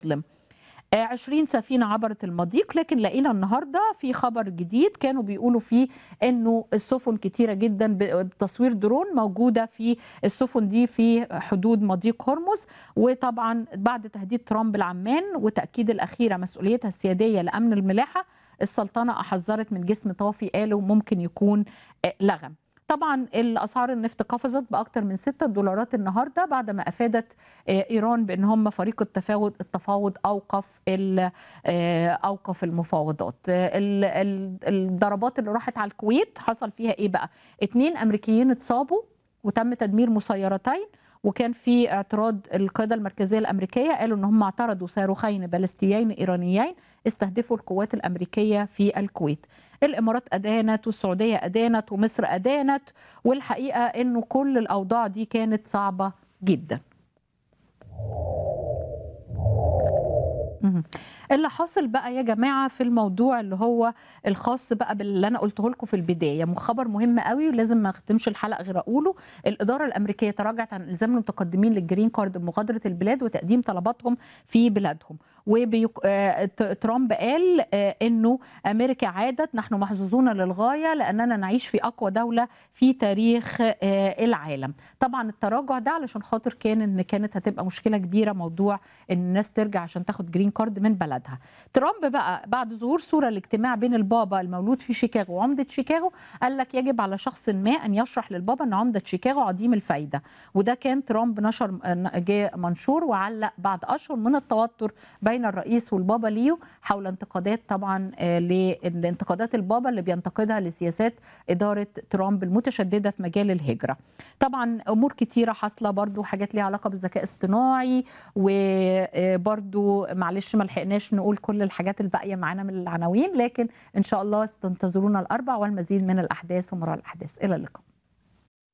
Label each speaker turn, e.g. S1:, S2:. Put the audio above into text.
S1: مسلم 20 سفينة عبرت المضيق لكن لقينا النهاردة في خبر جديد كانوا بيقولوا فيه انه السفن كتيرة جدا بتصوير درون موجودة في السفن دي في حدود مضيق هرمز وطبعا بعد تهديد ترامب العمان وتأكيد الأخيرة مسؤوليتها السيادية لأمن الملاحة السلطنة أحذرت من جسم طافي قالوا ممكن يكون لغم طبعا الاسعار النفط قفزت باكثر من 6 دولارات النهارده بعد ما افادت ايران بان هم فريق التفاوض التفاوض اوقف اوقف المفاوضات الضربات اللي راحت على الكويت حصل فيها ايه بقى اثنين امريكيين اتصابوا وتم تدمير مسيرتين وكان في اعتراض القياده المركزيه الامريكيه قالوا ان هم اعترضوا صاروخين باليستيين ايرانيين استهدفوا القوات الامريكيه في الكويت. الامارات ادانت والسعوديه ادانت ومصر ادانت والحقيقه انه كل الاوضاع دي كانت صعبه جدا. اللي حاصل بقى يا جماعه في الموضوع اللي هو الخاص بقى باللي انا قلته لكم في البدايه خبر مهم قوي ولازم ما اختمش الحلقه غير اقوله الاداره الامريكيه تراجعت عن الزام المتقدمين للجرين كارد بمغادره البلاد وتقديم طلباتهم في بلادهم وترامب قال انه امريكا عادت نحن محظوظون للغايه لاننا نعيش في اقوى دوله في تاريخ العالم طبعا التراجع ده علشان خاطر كان ان كانت هتبقى مشكله كبيره موضوع ان الناس ترجع عشان تاخد جرين كارد من بلدها ترامب بقى بعد ظهور صوره الاجتماع بين البابا المولود في شيكاغو وعمده شيكاغو قال لك يجب على شخص ما ان يشرح للبابا ان عمده شيكاغو عديم الفايده وده كان ترامب نشر جاء منشور وعلق بعد اشهر من التوتر بين الرئيس والبابا ليو حول انتقادات طبعا لانتقادات البابا اللي بينتقدها لسياسات اداره ترامب المتشدده في مجال الهجره. طبعا امور كتيره حاصله برضو حاجات ليها علاقه بالذكاء الاصطناعي وبرضو معلش ما لحقناش نقول كل الحاجات الباقيه معانا من العناوين لكن ان شاء الله تنتظرونا الاربع والمزيد من الاحداث ومراء الاحداث الى اللقاء.